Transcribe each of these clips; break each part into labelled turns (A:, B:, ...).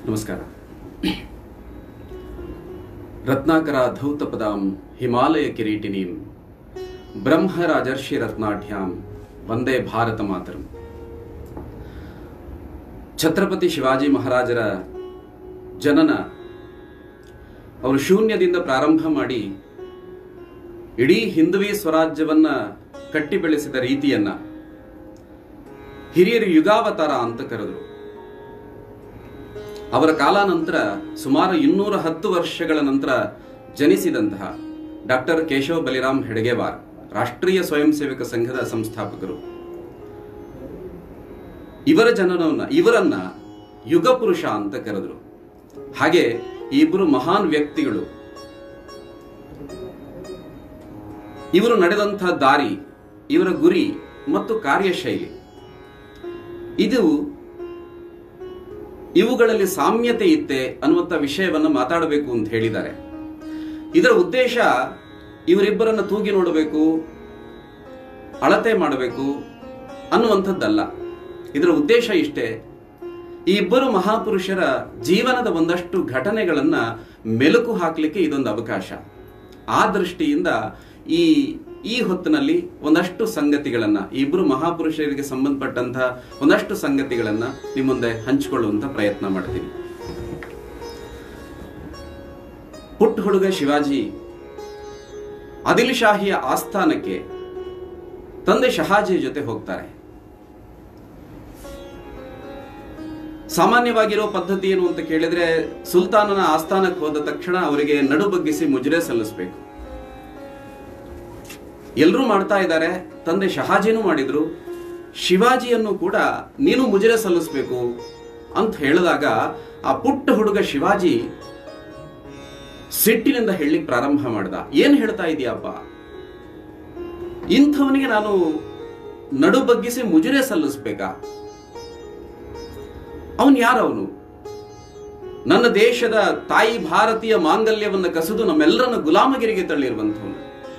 A: ನಮಸ್ಕಾರ ರತ್ನಾಕರ ಧೌತಪದಾಂ ಹಿಮಾಲಯ ಕಿರೀಟಿನೀಂ ಬ್ರಹ್ಮರಾಜರ್ಷಿ ರತ್ನಾಢ್ಯಾಂ ವಂದೇ ಭಾರತ ಮಾತರಂ ಛತ್ರಪತಿ ಶಿವಾಜಿ ಮಹಾರಾಜರ ಜನನ ಅವರು ಶೂನ್ಯದಿಂದ ಪ್ರಾರಂಭ ಮಾಡಿ ಇಡೀ ಹಿಂದುವಿ ಸ್ವರಾಜ್ಯವನ್ನ ಕಟ್ಟಿ ಬೆಳೆಸಿದ ರೀತಿಯನ್ನ ಹಿರಿಯರು ಯುಗಾವತಾರ ಅಂತ ಕರೆದರು ಅವರ ಕಾಲಾನಂತರ ಸುಮಾರು ಇನ್ನೂರ ಹತ್ತು ವರ್ಷಗಳ ನಂತರ ಜನಿಸಿದಂತಹ ಡಾಕ್ಟರ್ ಕೇಶವ ಬಲಿರಾಮ್ ಹೆಡಗೇವಾರ್ ರಾಷ್ಟ್ರೀಯ ಸ್ವಯಂ ಸೇವಕ ಸಂಘದ ಸಂಸ್ಥಾಪಕರು ಇವರ ಜನನವನ್ನ ಇವರನ್ನ ಯುಗ ಪುರುಷ ಅಂತ ಕರೆದರು ಹಾಗೆ ಈ ಇಬ್ಬರು ಮಹಾನ್ ವ್ಯಕ್ತಿಗಳು ಇವರು ನಡೆದಂತಹ ದಾರಿ ಇವರ ಗುರಿ ಮತ್ತು ಕಾರ್ಯಶೈಲಿ ಇದು ಇವುಗಳಲ್ಲಿ ಸಾಮ್ಯತೆ ಇತ್ತೆ ಅನ್ನುವಂಥ ವಿಷಯವನ್ನ ಮಾತಾಡಬೇಕು ಅಂತ ಹೇಳಿದ್ದಾರೆ ಇದರ ಉದ್ದೇಶ ಇವರಿಬ್ಬರನ್ನ ತೂಗಿ ನೋಡಬೇಕು ಅಳತೆ ಮಾಡಬೇಕು ಅನ್ನುವಂಥದ್ದಲ್ಲ ಇದರ ಉದ್ದೇಶ ಇಷ್ಟೇ ಈ ಇಬ್ಬರು ಮಹಾಪುರುಷರ ಜೀವನದ ಒಂದಷ್ಟು ಘಟನೆಗಳನ್ನ ಮೆಲುಕು ಹಾಕಲಿಕ್ಕೆ ಇದೊಂದು ಅವಕಾಶ ಆ ದೃಷ್ಟಿಯಿಂದ ಈ ಈ ಹೊತ್ತಿನಲ್ಲಿ ಒಂದಷ್ಟು ಸಂಗತಿಗಳನ್ನ ಈ ಇಬ್ಬರು ಮಹಾಪುರುಷರಿಗೆ ಸಂಬಂಧಪಟ್ಟಂತಹ ಒಂದಷ್ಟು ಸಂಗತಿಗಳನ್ನ ನಿಮ್ಮ ಮುಂದೆ ಹಂಚಿಕೊಳ್ಳುವಂತ ಪ್ರಯತ್ನ ಮಾಡ್ತೀನಿ ಪುಟ್ಟ ಹುಡುಗ ಶಿವಾಜಿ ಆದಿಲ್ ಶಾಹಿಯ ಆಸ್ಥಾನಕ್ಕೆ ತಂದೆ ಶಹಾಜಿಯ ಜೊತೆ ಹೋಗ್ತಾರೆ ಸಾಮಾನ್ಯವಾಗಿರೋ ಪದ್ಧತಿ ಏನು ಅಂತ ಕೇಳಿದ್ರೆ ಸುಲ್ತಾನನ ಆಸ್ಥಾನಕ್ಕೆ ಹೋದ ತಕ್ಷಣ ಅವರಿಗೆ ನಡು ಬಗ್ಗಿಸಿ ಮುಜರೆ ಸಲ್ಲಿಸಬೇಕು ಎಲ್ಲರೂ ಮಾಡ್ತಾ ಇದ್ದಾರೆ ತಂದೆ ಶಹಾಜಿನೂ ಮಾಡಿದ್ರು ಶಿವಾಜಿಯನ್ನು ಕೂಡ ನೀನು ಮುಜರೆ ಸಲ್ಲಿಸಬೇಕು ಅಂತ ಹೇಳಿದಾಗ ಆ ಪುಟ್ಟ ಹುಡುಗ ಶಿವಾಜಿ ಸಿಟ್ಟಿನಿಂದ ಹೇಳಲಿಕ್ಕೆ ಪ್ರಾರಂಭ ಮಾಡ್ದ ಏನ್ ಹೇಳ್ತಾ ಇದೀಯಪ್ಪ ಇಂಥವನಿಗೆ ನಾನು ನಡು ಬಗ್ಗಿಸಿ ಮುಜರೆ ಸಲ್ಲಿಸ್ಬೇಕಾ ಅವನು ಯಾರವನು ನನ್ನ ದೇಶದ ತಾಯಿ ಭಾರತೀಯ ಮಾಂಗಲ್ಯವನ್ನು ಕಸಿದು ನಮ್ಮೆಲ್ಲರನ್ನು ಗುಲಾಮಗಿರಿಗೆ ತಳ್ಳಿರುವಂಥವನು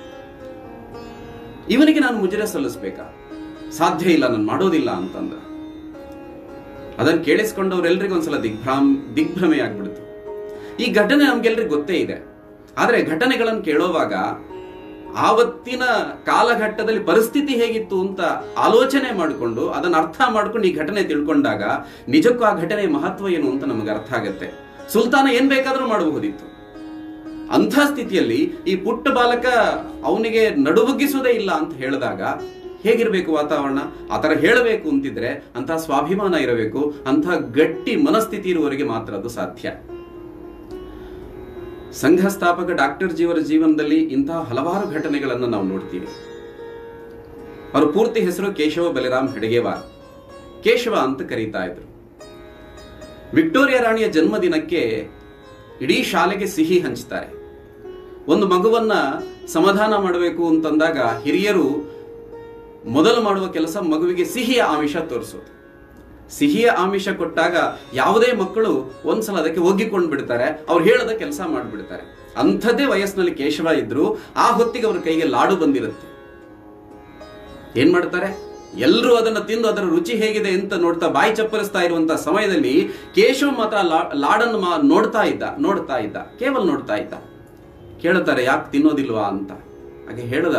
A: ಇವನಿಗೆ ನಾನು ಮುಜರೆ ಸಲ್ಲಿಸ್ಬೇಕಾ ಸಾಧ್ಯ ಇಲ್ಲ ನಾನು ಮಾಡೋದಿಲ್ಲ ಅಂತಂದ ಅದನ್ನು ಕೇಳಿಸ್ಕೊಂಡವ್ರೆಲ್ರಿಗೂ ಒಂದ್ಸಲ ದಿಗ್ಭ್ರಾಮ್ ದಿಗ್ಭ್ರಮೆ ಆಗ್ಬಿಡ್ತು ಈ ಘಟನೆ ನಮ್ಗೆಲ್ರಿಗೂ ಗೊತ್ತೇ ಇದೆ ಆದ್ರೆ ಘಟನೆಗಳನ್ನು ಕೇಳೋವಾಗ ಆವತ್ತಿನ ಕಾಲಘಟ್ಟದಲ್ಲಿ ಪರಿಸ್ಥಿತಿ ಹೇಗಿತ್ತು ಅಂತ ಆಲೋಚನೆ ಮಾಡಿಕೊಂಡು ಅದನ್ನ ಅರ್ಥ ಮಾಡ್ಕೊಂಡು ಈ ಘಟನೆ ತಿಳ್ಕೊಂಡಾಗ ನಿಜಕ್ಕೂ ಆ ಘಟನೆಯ ಮಹತ್ವ ಏನು ಅಂತ ನಮಗೆ ಅರ್ಥ ಆಗತ್ತೆ ಸುಲ್ತಾನ ಏನ್ ಬೇಕಾದ್ರೂ ಮಾಡಬಹುದಿತ್ತು ಅಂಥ ಸ್ಥಿತಿಯಲ್ಲಿ ಈ ಪುಟ್ಟ ಬಾಲಕ ಅವನಿಗೆ ನಡುಬಗ್ಗಿಸೋದೇ ಇಲ್ಲ ಅಂತ ಹೇಳಿದಾಗ ಹೇಗಿರ್ಬೇಕು ವಾತಾವರಣ ಆ ಥರ ಹೇಳಬೇಕು ಅಂತಿದ್ರೆ ಅಂತಹ ಸ್ವಾಭಿಮಾನ ಇರಬೇಕು ಅಂತಹ ಗಟ್ಟಿ ಮನಸ್ಥಿತಿ ಇರುವವರಿಗೆ ಮಾತ್ರ ಅದು ಸಾಧ್ಯ ಸಂಘ ಸ್ಥಾಪಕ ಡಾಕ್ಟರ್ ಜೀವರ ಜೀವನದಲ್ಲಿ ಇಂತಹ ಹಲವಾರು ಘಟನೆಗಳನ್ನು ನಾವು ನೋಡ್ತೀವಿ ಅವರ ಪೂರ್ತಿ ಹೆಸರು ಕೇಶವ ಬಲಿರಾಮ್ ಹೆಡಗೇವಾರ್ ಕೇಶವ ಅಂತ ಕರೀತಾ ಇದ್ರು ವಿಕ್ಟೋರಿಯಾ ರಾಣಿಯ ಜನ್ಮದಿನಕ್ಕೆ ಇಡೀ ಶಾಲೆಗೆ ಸಿಹಿ ಹಂಚ್ತಾರೆ ಒಂದು ಮಗುವನ್ನ ಸಮಾಧಾನ ಮಾಡಬೇಕು ಅಂತಂದಾಗ ಹಿರಿಯರು ಮೊದಲು ಮಾಡುವ ಕೆಲಸ ಮಗುವಿಗೆ ಸಿಹಿಯ ಆಮಿಷ ತೋರಿಸೋದು ಸಿಹಿಯ ಆಮಿಷ ಕೊಟ್ಟಾಗ ಯಾವುದೇ ಮಕ್ಕಳು ಒಂದ್ಸಲ ಅದಕ್ಕೆ ಒಗ್ಗಿಕೊಂಡು ಬಿಡ್ತಾರೆ ಅವ್ರು ಹೇಳದ ಕೆಲಸ ಮಾಡಿಬಿಡ್ತಾರೆ ಅಂಥದ್ದೇ ವಯಸ್ಸಿನಲ್ಲಿ ಕೇಶವ ಇದ್ರು ಆ ಹೊತ್ತಿಗೆ ಅವ್ರ ಕೈಗೆ ಲಾಡು ಬಂದಿರುತ್ತೆ ಏನ್ ಮಾಡ್ತಾರೆ ಎಲ್ಲರೂ ಅದನ್ನ ತಿಂದು ಅದರ ರುಚಿ ಹೇಗಿದೆ ಅಂತ ನೋಡ್ತಾ ಬಾಯಿ ಚಪ್ಪರಿಸ್ತಾ ಇರುವಂತ ಸಮಯದಲ್ಲಿ ಕೇಶವ ಮಾತ್ರ ಲಾಡನ್ನು ಮಾ ನೋಡ್ತಾ ಇದ್ದ ನೋಡ್ತಾ ಇದ್ದ ಕೇವಲ ನೋಡ್ತಾ ಇದ್ದ ಕೇಳುತ್ತಾರೆ ಯಾಕೆ ತಿನ್ನೋದಿಲ್ವಾ ಅಂತ ಹಾಗೆ ಹೇಳದ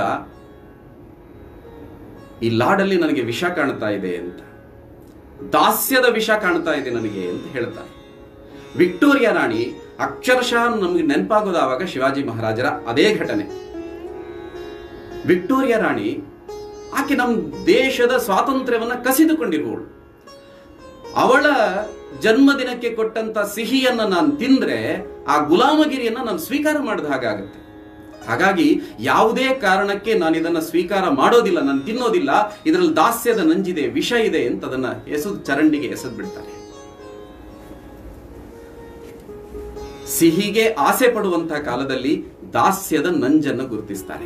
A: ಈ ಲಾಡಲ್ಲಿ ನನಗೆ ವಿಷ ಕಾಣ್ತಾ ಇದೆ ಅಂತ ದಾಸ್ಯದ ವಿಷ ಕಾಣ್ತಾ ಇದೆ ನನಗೆ ಅಂತ ಹೇಳ್ತಾರೆ ವಿಕ್ಟೋರಿಯಾ ರಾಣಿ ಅಕ್ಷರಶಃ ನಮಗೆ ನೆನಪಾಗೋದು ಆವಾಗ ಶಿವಾಜಿ ಮಹಾರಾಜರ ಅದೇ ಘಟನೆ ವಿಕ್ಟೋರಿಯಾ ರಾಣಿ ಆಕೆ ನಮ್ಮ ದೇಶದ ಸ್ವಾತಂತ್ರ್ಯವನ್ನ ಕಸಿದುಕೊಂಡಿರುವವಳು ಅವಳ ಜನ್ಮದಿನಕ್ಕೆ ಕೊಟ್ಟಂತ ಸಿಹಿಯನ್ನ ನಾನು ತಿಂದ್ರೆ ಆ ಗುಲಾಮಗಿರಿಯನ್ನ ನಾನು ಸ್ವೀಕಾರ ಮಾಡಿದ ಹಾಗಾಗುತ್ತೆ ಹಾಗಾಗಿ ಯಾವುದೇ ಕಾರಣಕ್ಕೆ ನಾನು ಇದನ್ನ ಸ್ವೀಕಾರ ಮಾಡೋದಿಲ್ಲ ನಾನು ತಿನ್ನೋದಿಲ್ಲ ಇದರಲ್ಲಿ ದಾಸ್ಯದ ನಂಜಿದೆ ವಿಷ ಇದೆ ಅಂತ ಅದನ್ನ ಎಸೆದು ಚರಂಡಿಗೆ ಎಸೆದು ಬಿಡ್ತಾರೆ ಸಿಹಿಗೆ ಆಸೆ ಪಡುವಂತಹ ಕಾಲದಲ್ಲಿ ದಾಸ್ಯದ ನಂಜನ್ನು ಗುರುತಿಸ್ತಾರೆ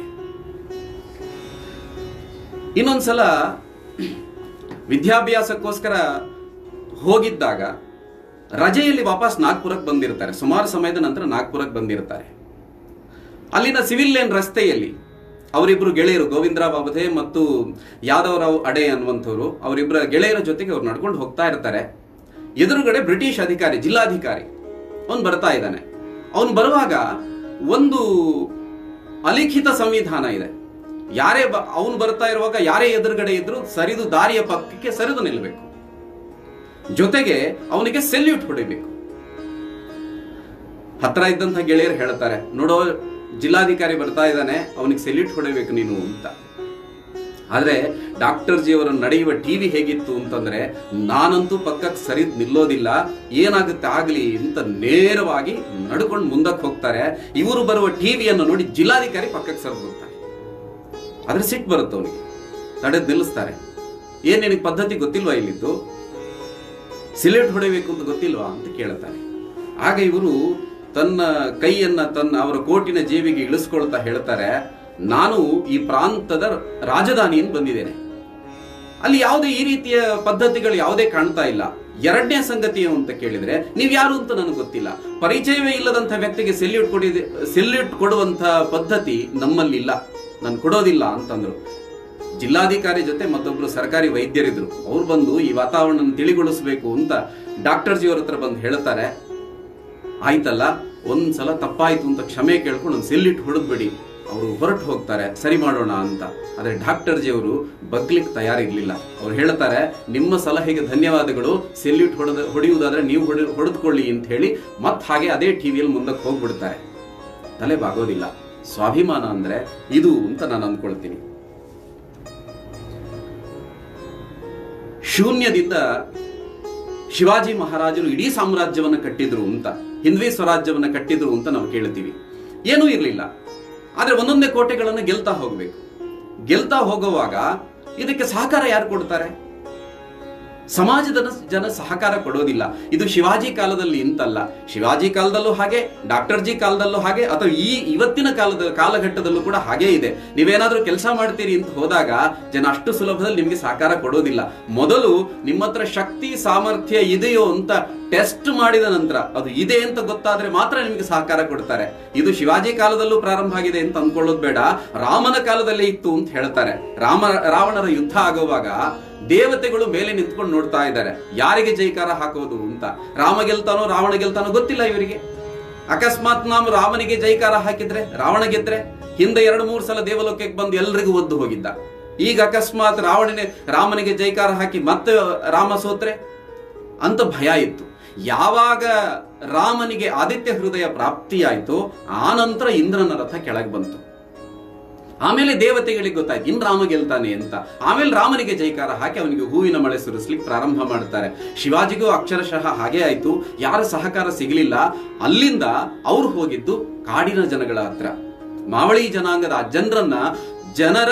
A: ಇನ್ನೊಂದ್ಸಲ ವಿದ್ಯಾಭ್ಯಾಸಕ್ಕೋಸ್ಕರ ಹೋಗಿದ್ದಾಗ ರಜೆಯಲ್ಲಿ ವಾಪಸ್ ನಾಗ್ಪುರಕ್ಕೆ ಬಂದಿರ್ತಾರೆ ಸುಮಾರು ಸಮಯದ ನಂತರ ನಾಗ್ಪುರಕ್ಕೆ ಬಂದಿರ್ತಾರೆ ಅಲ್ಲಿನ ಸಿವಿಲ್ ಲೈನ್ ರಸ್ತೆಯಲ್ಲಿ ಅವರಿಬ್ರು ಗೆಳೆಯರು ಗೋವಿಂದರಾವ್ ಅವಧೆ ಮತ್ತು ಯಾದವರಾವ್ ಅಡೆ ಅನ್ನುವಂಥವ್ರು ಅವರಿಬ್ಬರ ಗೆಳೆಯರ ಜೊತೆಗೆ ಅವ್ರು ನಡ್ಕೊಂಡು ಹೋಗ್ತಾ ಇರ್ತಾರೆ ಎದುರುಗಡೆ ಬ್ರಿಟಿಷ್ ಅಧಿಕಾರಿ ಜಿಲ್ಲಾಧಿಕಾರಿ ಅವನು ಬರ್ತಾ ಇದ್ದಾನೆ ಅವನು ಬರುವಾಗ ಒಂದು ಅಲಿಖಿತ ಸಂವಿಧಾನ ಇದೆ ಯಾರೇ ಅವನು ಬರ್ತಾ ಇರುವಾಗ ಯಾರೇ ಎದುರುಗಡೆ ಇದ್ರು ಸರಿದು ದಾರಿಯ ಪಕ್ಕಕ್ಕೆ ಸರಿದು ನಿಲ್ಲಬೇಕು ಜೊತೆಗೆ ಅವನಿಗೆ ಸೆಲ್ಯೂಟ್ ಹೊಡಿಬೇಕು ಹತ್ರ ಇದ್ದಂತ ಗೆಳೆಯರು ಹೇಳ್ತಾರೆ ನೋಡೋ ಜಿಲ್ಲಾಧಿಕಾರಿ ಬರ್ತಾ ಇದ್ದಾನೆ ಅವನಿಗೆ ಸೆಲ್ಯೂಟ್ ಹೊಡಿಬೇಕು ನೀನು ಅಂತ ಆದ್ರೆ ಡಾಕ್ಟರ್ ಜಿ ಅವರ ನಡೆಯುವ ಟಿವಿ ಹೇಗಿತ್ತು ಅಂತಂದ್ರೆ ನಾನಂತೂ ಪಕ್ಕಕ್ಕೆ ಸರಿದ್ ನಿಲ್ಲೋದಿಲ್ಲ ಏನಾಗುತ್ತೆ ಆಗ್ಲಿ ಅಂತ ನೇರವಾಗಿ ನಡ್ಕೊಂಡು ಮುಂದಕ್ಕೆ ಹೋಗ್ತಾರೆ ಇವರು ಬರುವ ಟಿವಿಯನ್ನು ನೋಡಿ ಜಿಲ್ಲಾಧಿಕಾರಿ ಪಕ್ಕಕ್ಕೆ ಸರಿದು ಹೋಗ್ತಾರೆ ಆದ್ರೆ ಸಿಟ್ಟು ಬರುತ್ತೆ ಅವನಿಗೆ ತಡೆದು ನಿಲ್ಲಿಸ್ತಾರೆ ಏನ್ ನಿನಗೆ ಪದ್ಧತಿ ಗೊತ್ತಿಲ್ವಾ ಇಲ್ಲಿದ್ದು ಸಿಲೆಟ್ ಹೊಡೆಯಬೇಕು ಅಂತ ಗೊತ್ತಿಲ್ವಾ ಅಂತ ಕೇಳ್ತಾನೆ ಆಗ ಇವರು ತನ್ನ ಕೈಯನ್ನ ತನ್ನ ಅವರ ಕೋಟಿನ ಜೇಬಿಗೆ ಇಳಿಸ್ಕೊಳ್ತಾ ಹೇಳ್ತಾರೆ ನಾನು ಈ ಪ್ರಾಂತದ ರಾಜಧಾನಿಯಿಂದ ಬಂದಿದ್ದೇನೆ ಅಲ್ಲಿ ಯಾವುದೇ ಈ ರೀತಿಯ ಪದ್ಧತಿಗಳು ಯಾವುದೇ ಕಾಣ್ತಾ ಇಲ್ಲ ಎರಡನೇ ಸಂಗತಿ ಏನು ಅಂತ ಕೇಳಿದ್ರೆ ನೀವು ಯಾರು ಅಂತ ನನಗೆ ಗೊತ್ತಿಲ್ಲ ಪರಿಚಯವೇ ಇಲ್ಲದಂತ ವ್ಯಕ್ತಿಗೆ ಸೆಲ್ಯೂಟ್ ಕೊಡಿದೆ ಸೆಲ್ಯೂಟ್ ಕೊಡುವಂತ ಪದ್ಧತಿ ನಮ್ಮಲ್ಲಿಲ್ಲ ನಾನು ಕೊಡೋದಿಲ್ಲ ಅಂತಂದ್ರು ಜಿಲ್ಲಾಧಿಕಾರಿ ಜೊತೆ ಮತ್ತೊಬ್ರು ಸರ್ಕಾರಿ ವೈದ್ಯರಿದ್ರು ಅವ್ರು ಬಂದು ಈ ವಾತಾವರಣ ತಿಳಿಗೊಳಿಸಬೇಕು ಅಂತ ಡಾಕ್ಟರ್ ಜಿ ಅವ್ರ ಹತ್ರ ಬಂದು ಹೇಳ್ತಾರೆ ಆಯ್ತಲ್ಲ ಒಂದ್ಸಲ ತಪ್ಪಾಯ್ತು ಅಂತ ಕ್ಷಮೆ ಕೇಳ್ಕೊಂಡು ಒಂದು ಸೆಲ್ಲಿಟ್ ಹೊಡೆದ್ಬಿಡಿ ಅವರು ಹೊರಟು ಹೋಗ್ತಾರೆ ಸರಿ ಮಾಡೋಣ ಅಂತ ಆದ್ರೆ ಡಾಕ್ಟರ್ ಜಿ ಅವರು ಬಗ್ಲಿಕ್ಕೆ ತಯಾರಿರ್ಲಿಲ್ಲ ಅವ್ರು ಹೇಳ್ತಾರೆ ನಿಮ್ಮ ಸಲಹೆಗೆ ಧನ್ಯವಾದಗಳು ಸೆಲ್ಯೂಟ್ ಹೊಡೆದ ಹೊಡೆಯುವುದಾದ್ರೆ ನೀವು ಹೊಡೆ ಹೊಡೆದುಕೊಳ್ಳಿ ಅಂತ ಹೇಳಿ ಮತ್ತೆ ಹಾಗೆ ಅದೇ ಟಿವಿಯಲ್ಲಿ ಮುಂದಕ್ಕೆ ಹೋಗ್ಬಿಡ್ತಾರೆ ತಲೆ ಬಾಗೋದಿಲ್ಲ ಸ್ವಾಭಿಮಾನ ಅಂದ್ರೆ ಇದು ಅಂತ ನಾನು ಅಂದ್ಕೊಳ್ತೀನಿ ಶೂನ್ಯದಿಂದ ಶಿವಾಜಿ ಮಹಾರಾಜರು ಇಡೀ ಸಾಮ್ರಾಜ್ಯವನ್ನು ಕಟ್ಟಿದ್ರು ಅಂತ ಹಿಂದ್ವಿ ಸ್ವರಾಜ್ಯವನ್ನು ಕಟ್ಟಿದ್ರು ಅಂತ ನಾವು ಕೇಳ್ತೀವಿ ಏನೂ ಇರಲಿಲ್ಲ ಆದ್ರೆ ಒಂದೊಂದೇ ಕೋಟೆಗಳನ್ನು ಗೆಲ್ತಾ ಹೋಗ್ಬೇಕು ಗೆಲ್ತಾ ಹೋಗುವಾಗ ಇದಕ್ಕೆ ಸಹಕಾರ ಯಾರು ಕೊಡ್ತಾರೆ ಸಮಾಜದ ಜನ ಸಹಕಾರ ಕೊಡೋದಿಲ್ಲ ಇದು ಶಿವಾಜಿ ಕಾಲದಲ್ಲಿ ಇಂತಲ್ಲ ಶಿವಾಜಿ ಕಾಲದಲ್ಲೂ ಹಾಗೆ ಡಾಕ್ಟರ್ ಜಿ ಕಾಲದಲ್ಲೂ ಹಾಗೆ ಅಥವಾ ಈ ಇವತ್ತಿನ ಕಾಲದ ಕಾಲಘಟ್ಟದಲ್ಲೂ ಕೂಡ ಹಾಗೇ ಇದೆ ನೀವೇನಾದ್ರೂ ಕೆಲಸ ಮಾಡ್ತೀರಿ ಅಂತ ಹೋದಾಗ ಜನ ಅಷ್ಟು ಸುಲಭದಲ್ಲಿ ನಿಮಗೆ ಸಹಕಾರ ಕೊಡೋದಿಲ್ಲ ಮೊದಲು ನಿಮ್ಮ ಹತ್ರ ಶಕ್ತಿ ಸಾಮರ್ಥ್ಯ ಇದೆಯೋ ಅಂತ ಟೆಸ್ಟ್ ಮಾಡಿದ ನಂತರ ಅದು ಇದೆ ಅಂತ ಗೊತ್ತಾದ್ರೆ ಮಾತ್ರ ನಿಮಗೆ ಸಹಕಾರ ಕೊಡ್ತಾರೆ ಇದು ಶಿವಾಜಿ ಕಾಲದಲ್ಲೂ ಪ್ರಾರಂಭ ಆಗಿದೆ ಅಂತ ಅನ್ಕೊಳ್ಳೋದು ಬೇಡ ರಾಮನ ಕಾಲದಲ್ಲೇ ಇತ್ತು ಅಂತ ಹೇಳ್ತಾರೆ ರಾಮ ರಾವಣರ ಯುದ್ಧ ಆಗುವಾಗ ದೇವತೆಗಳು ಮೇಲೆ ನಿಂತ್ಕೊಂಡು ನೋಡ್ತಾ ಇದ್ದಾರೆ ಯಾರಿಗೆ ಜೈಕಾರ ಹಾಕೋದು ಅಂತ ರಾಮ ಗೆಲ್ತಾನೋ ರಾವಣ ಗೆಲ್ತಾನೋ ಗೊತ್ತಿಲ್ಲ ಇವರಿಗೆ ಅಕಸ್ಮಾತ್ ನಾವು ರಾಮನಿಗೆ ಜೈಕಾರ ಹಾಕಿದ್ರೆ ರಾವಣ ಗೆದ್ರೆ ಹಿಂದೆ ಎರಡು ಮೂರು ಸಲ ದೇವಲೋಕಕ್ಕೆ ಬಂದು ಎಲ್ರಿಗೂ ಒದ್ದು ಹೋಗಿದ್ದ ಈಗ ಅಕಸ್ಮಾತ್ ರಾವಣನೇ ರಾಮನಿಗೆ ಜೈಕಾರ ಹಾಕಿ ಮತ್ತೆ ರಾಮ ಸೋತ್ರೆ ಅಂತ ಭಯ ಇತ್ತು ಯಾವಾಗ ರಾಮನಿಗೆ ಆದಿತ್ಯ ಹೃದಯ ಪ್ರಾಪ್ತಿಯಾಯಿತು ಆ ನಂತರ ಇಂದ್ರನ ರಥ ಕೆಳಗೆ ಬಂತು ಆಮೇಲೆ ದೇವತೆಗಳಿಗೆ ಗೊತ್ತಾಯ್ತು ಇನ್ ರಾಮ ಗೆಲ್ತಾನೆ ಅಂತ ಆಮೇಲೆ ರಾಮನಿಗೆ ಜೈಕಾರ ಹಾಕಿ ಅವನಿಗೆ ಹೂವಿನ ಮಳೆ ಸುರಿಸ್ಲಿಕ್ಕೆ ಪ್ರಾರಂಭ ಮಾಡ್ತಾರೆ ಶಿವಾಜಿಗೂ ಅಕ್ಷರಶಃ ಹಾಗೆ ಆಯ್ತು ಯಾರ ಸಹಕಾರ ಸಿಗಲಿಲ್ಲ ಅಲ್ಲಿಂದ ಅವ್ರು ಹೋಗಿದ್ದು ಕಾಡಿನ ಜನಗಳ ಹತ್ರ ಮಾವಳಿ ಜನಾಂಗದ ಜನರನ್ನ ಜನರ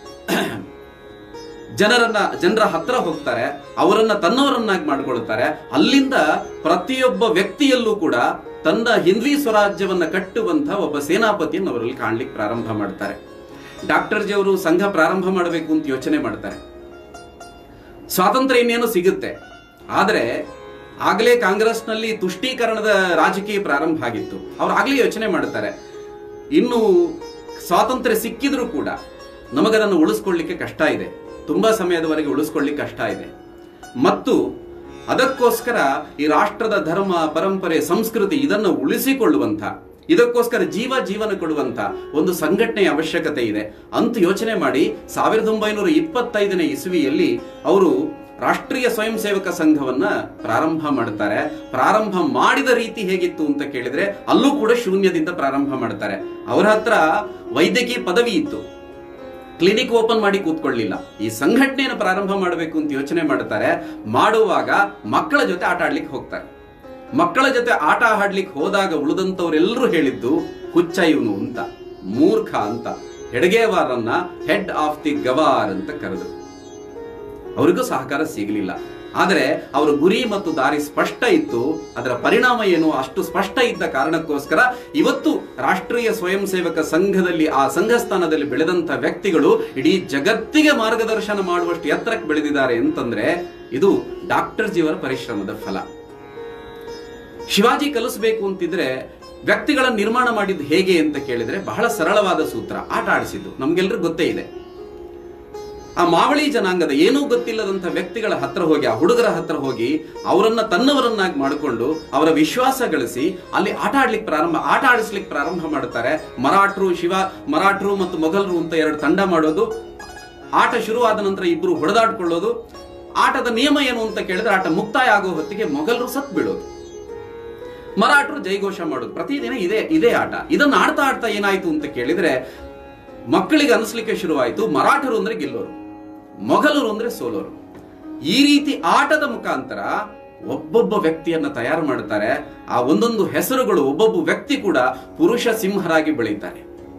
A: ಜನರನ್ನ ಜನರ ಹತ್ರ ಹೋಗ್ತಾರೆ ಅವರನ್ನ ತನ್ನವರನ್ನಾಗಿ ಮಾಡ್ಕೊಳ್ತಾರೆ ಅಲ್ಲಿಂದ ಪ್ರತಿಯೊಬ್ಬ ವ್ಯಕ್ತಿಯಲ್ಲೂ ಕೂಡ ತನ್ನ ಹಿಂದ್ವಿ ಸ್ವರಾಜ್ಯವನ್ನ ಕಟ್ಟುವಂತ ಒಬ್ಬ ಸೇನಾಪತಿಯನ್ನು ಅವರಲ್ಲಿ ಕಾಣ್ಲಿಕ್ಕೆ ಪ್ರಾರಂಭ ಮಾಡ್ತಾರೆ ಡಾಕ್ಟರ್ ಜಿ ಅವರು ಸಂಘ ಪ್ರಾರಂಭ ಮಾಡಬೇಕು ಅಂತ ಯೋಚನೆ ಮಾಡ್ತಾರೆ ಸ್ವಾತಂತ್ರ್ಯ ಇನ್ನೇನು ಸಿಗುತ್ತೆ ಆದರೆ ಆಗಲೇ ಕಾಂಗ್ರೆಸ್ನಲ್ಲಿ ತುಷ್ಟೀಕರಣದ ರಾಜಕೀಯ ಪ್ರಾರಂಭ ಆಗಿತ್ತು ಅವ್ರು ಆಗ್ಲೇ ಯೋಚನೆ ಮಾಡ್ತಾರೆ ಇನ್ನು ಸ್ವಾತಂತ್ರ್ಯ ಸಿಕ್ಕಿದ್ರೂ ಕೂಡ ನಮಗದನ್ನು ಉಳಿಸ್ಕೊಳ್ಳಿಕ್ಕೆ ಕಷ್ಟ ಇದೆ ತುಂಬಾ ಸಮಯದವರೆಗೆ ಉಳಿಸ್ಕೊಳ್ಳಿಕ್ಕೆ ಕಷ್ಟ ಇದೆ ಮತ್ತು ಅದಕ್ಕೋಸ್ಕರ ಈ ರಾಷ್ಟ್ರದ ಧರ್ಮ ಪರಂಪರೆ ಸಂಸ್ಕೃತಿ ಇದನ್ನು ಉಳಿಸಿಕೊಳ್ಳುವಂತ ಇದಕ್ಕೋಸ್ಕರ ಜೀವ ಜೀವನ ಕೊಡುವಂತ ಒಂದು ಸಂಘಟನೆಯ ಅವಶ್ಯಕತೆ ಇದೆ ಅಂತ ಯೋಚನೆ ಮಾಡಿ ಸಾವಿರದ ಒಂಬೈನೂರ ಇಪ್ಪತ್ತೈದನೇ ಇಸುವಿಯಲ್ಲಿ ಅವರು ರಾಷ್ಟ್ರೀಯ ಸ್ವಯಂ ಸೇವಕ ಸಂಘವನ್ನ ಪ್ರಾರಂಭ ಮಾಡ್ತಾರೆ ಪ್ರಾರಂಭ ಮಾಡಿದ ರೀತಿ ಹೇಗಿತ್ತು ಅಂತ ಕೇಳಿದ್ರೆ ಅಲ್ಲೂ ಕೂಡ ಶೂನ್ಯದಿಂದ ಪ್ರಾರಂಭ ಮಾಡ್ತಾರೆ ಅವರ ಹತ್ರ ವೈದ್ಯಕೀಯ ಪದವಿ ಇತ್ತು ಕ್ಲಿನಿಕ್ ಓಪನ್ ಮಾಡಿ ಕೂತ್ಕೊಳ್ಳಿಲ್ಲ ಈ ಸಂಘಟನೆಯನ್ನು ಪ್ರಾರಂಭ ಮಾಡಬೇಕು ಅಂತ ಯೋಚನೆ ಮಾಡ್ತಾರೆ ಮಾಡುವಾಗ ಮಕ್ಕಳ ಜೊತೆ ಆಟ ಆಡ್ಲಿಕ್ಕೆ ಹೋಗ್ತಾರೆ ಮಕ್ಕಳ ಜೊತೆ ಆಟ ಆಡ್ಲಿಕ್ಕೆ ಹೋದಾಗ ಉಳಿದಂತವ್ರೆಲ್ಲರೂ ಹೇಳಿದ್ದು ಹುಚ್ಚ ಇವನು ಅಂತ ಮೂರ್ಖ ಅಂತ ಹೆಡ್ಗೇವಾರನ್ನ ಹೆಡ್ ಆಫ್ ದಿ ಗವಾರ್ ಅಂತ ಕರೆದರು ಅವರಿಗೂ ಸಹಕಾರ ಸಿಗಲಿಲ್ಲ ಆದರೆ ಅವರ ಗುರಿ ಮತ್ತು ದಾರಿ ಸ್ಪಷ್ಟ ಇತ್ತು ಅದರ ಪರಿಣಾಮ ಏನು ಅಷ್ಟು ಸ್ಪಷ್ಟ ಇದ್ದ ಕಾರಣಕ್ಕೋಸ್ಕರ ಇವತ್ತು ರಾಷ್ಟ್ರೀಯ ಸ್ವಯಂ ಸೇವಕ ಸಂಘದಲ್ಲಿ ಆ ಸಂಘ ಸ್ಥಾನದಲ್ಲಿ ಬೆಳೆದಂತ ವ್ಯಕ್ತಿಗಳು ಇಡೀ ಜಗತ್ತಿಗೆ ಮಾರ್ಗದರ್ಶನ ಮಾಡುವಷ್ಟು ಎತ್ತರಕ್ಕೆ ಬೆಳೆದಿದ್ದಾರೆ ಅಂತಂದ್ರೆ ಇದು ಡಾಕ್ಟರ್ ಜಿಯವರ ಪರಿಶ್ರಮದ ಫಲ ಶಿವಾಜಿ ಕಲಿಸಬೇಕು ಅಂತಿದ್ರೆ ವ್ಯಕ್ತಿಗಳ ನಿರ್ಮಾಣ ಮಾಡಿದ್ದು ಹೇಗೆ ಅಂತ ಕೇಳಿದ್ರೆ ಬಹಳ ಸರಳವಾದ ಸೂತ್ರ ಆಟ ಆಡಿಸಿದ್ದು ನಮ್ಗೆಲ್ರಿಗೂ ಗೊತ್ತೇ ಇದೆ ಆ ಮಾವಳಿ ಜನಾಂಗದ ಏನೂ ಗೊತ್ತಿಲ್ಲದಂಥ ವ್ಯಕ್ತಿಗಳ ಹತ್ರ ಹೋಗಿ ಆ ಹುಡುಗರ ಹತ್ರ ಹೋಗಿ ಅವರನ್ನ ತನ್ನವರನ್ನಾಗಿ ಮಾಡಿಕೊಂಡು ಅವರ ವಿಶ್ವಾಸ ಗಳಿಸಿ ಅಲ್ಲಿ ಆಟ ಆಡ್ಲಿಕ್ಕೆ ಪ್ರಾರಂಭ ಆಟ ಆಡಿಸ್ಲಿಕ್ಕೆ ಪ್ರಾರಂಭ ಮಾಡುತ್ತಾರೆ ಮರಾಠರು ಶಿವ ಮರಾಠರು ಮತ್ತು ಮೊಘಲರು ಅಂತ ಎರಡು ತಂಡ ಮಾಡೋದು ಆಟ ಶುರುವಾದ ನಂತರ ಇಬ್ಬರು ಹೊಡೆದಾಡ್ಕೊಳ್ಳೋದು ಆಟದ ನಿಯಮ ಏನು ಅಂತ ಕೇಳಿದ್ರೆ ಆಟ ಮುಕ್ತಾಯ ಆಗೋ ಹೊತ್ತಿಗೆ ಮೊಘಲರು ಸತ್ ಬೀಳೋದು ಮರಾಠರು ಜೈಘೋಷ ಮಾಡೋದು ಪ್ರತಿದಿನ ಇದೇ ಇದೇ ಆಟ ಇದನ್ನ ಆಡ್ತಾ ಆಡ್ತಾ ಏನಾಯ್ತು ಅಂತ ಕೇಳಿದ್ರೆ ಮಕ್ಕಳಿಗೆ ಅನಿಸ್ಲಿಕ್ಕೆ ಶುರುವಾಯಿತು ಮರಾಠರು ಅಂದ್ರೆ ಗೆಲ್ಲೋರು ಮೊಘಲರು ಅಂದ್ರೆ ಸೋಲೋರು ಈ ರೀತಿ ಆಟದ ಮುಖಾಂತರ ಒಬ್ಬೊಬ್ಬ ವ್ಯಕ್ತಿಯನ್ನ ತಯಾರು ಮಾಡ್ತಾರೆ ಆ ಒಂದೊಂದು ಹೆಸರುಗಳು ಒಬ್ಬೊಬ್ಬ ವ್ಯಕ್ತಿ ಕೂಡ ಪುರುಷ ಸಿಂಹರಾಗಿ ಬೆಳೀತಾರೆ